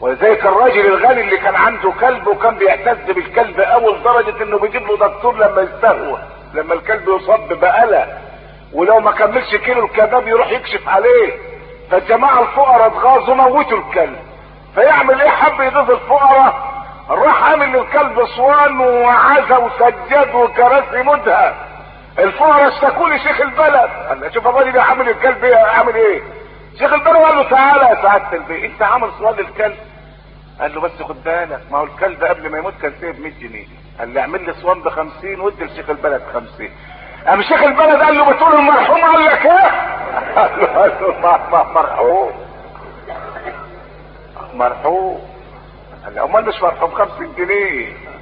ولذلك الراجل الغني اللي كان عنده كلب وكان بيعتز بالكلب اول درجة انه بيجيب له دكتور لما يستهوى لما الكلب يصاب ببقلة ولو ما كملش كيلو الكباب يروح يكشف عليه فالجماعة الفقراء اتغاظوا موتوا الكلب فيعمل ايه حب يضيف الفقراء راح عامل للكلب اسوان وعزا وسجاد وكراسي مدهى الفقراء اشتكوا لي شيخ البلد قال له شوف الراجل ده عامل الكلب ايه عامل ايه شيخ البلد قال له تعالى يا سعاده البيه انت عامل سؤال للكلب قال له بس خد بالك ما هو الكلب قبل ما يموت كان سايب 100 جنيه قال لي اعمل لي صوان ب 50 وادي لشيخ البلد 50 قام شيخ البلد قال له بتقول المرحوم قال لك ايه؟ قال له قال له مرحوم مرحوم قال له امال مش مرحوم 50 جنيه